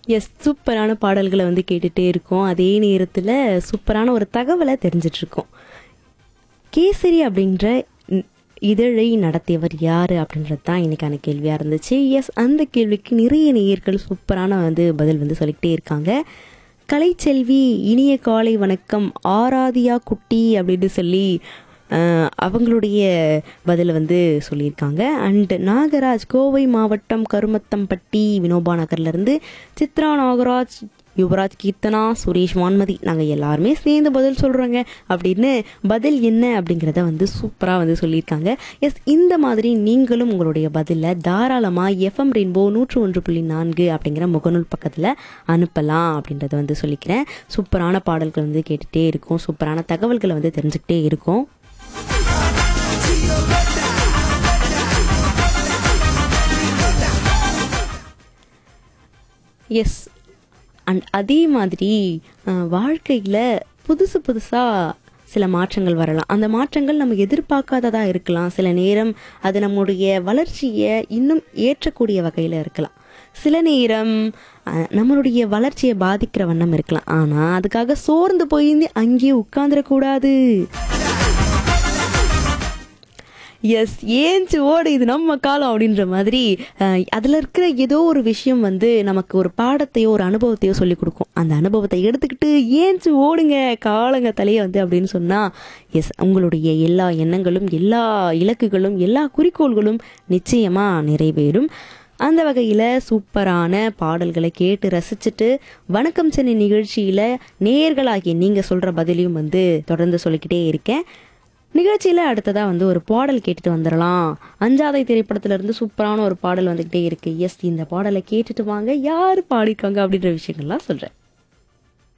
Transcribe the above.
S சூப்பரான பாடல்களை வந்து கேட்டுட்டே இருக்கோம் அதே நேரத்தில் சூப்பரான ஒரு தகவலை தெரிஞ்சிட்டு இருக்கோம் கேசரி அப்படின்ற ந- இதழை நடத்தியவர் யார் அப்படின்றது தான் இன்னைக்கான கேள்வியாக இருந்துச்சு எஸ் அந்த கேள்விக்கு நிறைய நேயர்கள் சூப்பரான வந்து பதில் வந்து சொல்லிக்கிட்டே இருக்காங்க கலைச்செல்வி இனிய காலை வணக்கம் ஆராதியா குட்டி அப்படின்னு சொல்லி அஹ், அவங்களுடைய பதிலை வந்து சொல்லியிருக்காங்க அண்ட் நாகராஜ் கோவை மாவட்டம் கருமத்தம்பட்டி வினோபா நகர்லேருந்து சித்ரா நாகராஜ் யுவராஜ் கீர்த்தனா சுரேஷ் வான்மதி நாங்கள் எல்லாருமே சேர்ந்து பதில் சொல்கிறோங்க அப்படின்னு பதில் என்ன அப்படிங்கிறத வந்து சூப்பராக வந்து சொல்லியிருக்காங்க எஸ் இந்த மாதிரி நீங்களும் உங்களுடைய பதிலை தாராளமாக எஃப்எம் ரெயின்போ நூற்று ஒன்று புள்ளி நான்கு அப்படிங்கிற முகநூல் பக்கத்தில் அனுப்பலாம் அப்படின்றத வந்து சொல்லிக்கிறேன் சூப்பரான பாடல்கள் வந்து கேட்டுகிட்டே இருக்கும் சூப்பரான தகவல்களை வந்து தெரிஞ்சுக்கிட்டே இருக்கும் எஸ் அண்ட் அதே மாதிரி வாழ்க்கையில் புதுசு புதுசாக சில மாற்றங்கள் வரலாம் அந்த மாற்றங்கள் நம்ம எதிர்பார்க்காததாக இருக்கலாம் சில நேரம் அது நம்முடைய வளர்ச்சியை இன்னும் ஏற்றக்கூடிய வகையில் இருக்கலாம் சில நேரம் அஹ், நம்மளுடைய வளர்ச்சியை பாதிக்கிற வண்ணம் இருக்கலாம் ஆனால் அதுக்காக சோர்ந்து போய் அங்கேயே உட்காந்துடக்கூடாது எஸ் ஏஞ்சு ஓடு இது நம்ம காலம் அப்படின்ற மாதிரி அஹ், அதுல இருக்கிற ஏதோ ஒரு விஷயம் வந்து நமக்கு ஒரு பாடத்தையோ ஒரு அனுபவத்தையோ சொல்லி கொடுக்கும் அந்த அனுபவத்தை எடுத்துக்கிட்டு ஏஞ்சு ஓடுங்க காலங்க தலையை வந்து அப்படின்னு சொன்னா எஸ் உங்களுடைய எல்லா எண்ணங்களும் எல்லா இலக்குகளும் எல்லா குறிக்கோள்களும் நிச்சயமா நிறைவேறும் அந்த வகையில் சூப்பரான பாடல்களை கேட்டு ரசிச்சுட்டு வணக்கம் சென்னை நிகழ்ச்சியில் நேயர்களாகிய நீங்கள் சொல்கிற பதிலையும் வந்து தொடர்ந்து சொல்லிக்கிட்டே இருக்கேன் நிகழ்ச்சியில் அடுத்ததாக வந்து ஒரு பாடல் கேட்டுட்டு வந்துடலாம் அஞ்சாதை திரைப்படத்துல இருந்து சூப்பரான ஒரு பாடல் வந்துக்கிட்டே இருக்கு எஸ் இந்த பாடலை கேட்டுட்டு வாங்க யார் பாடிருக்காங்க அப்படின்ற விஷயங்கள்லாம் சொல்கிறேன்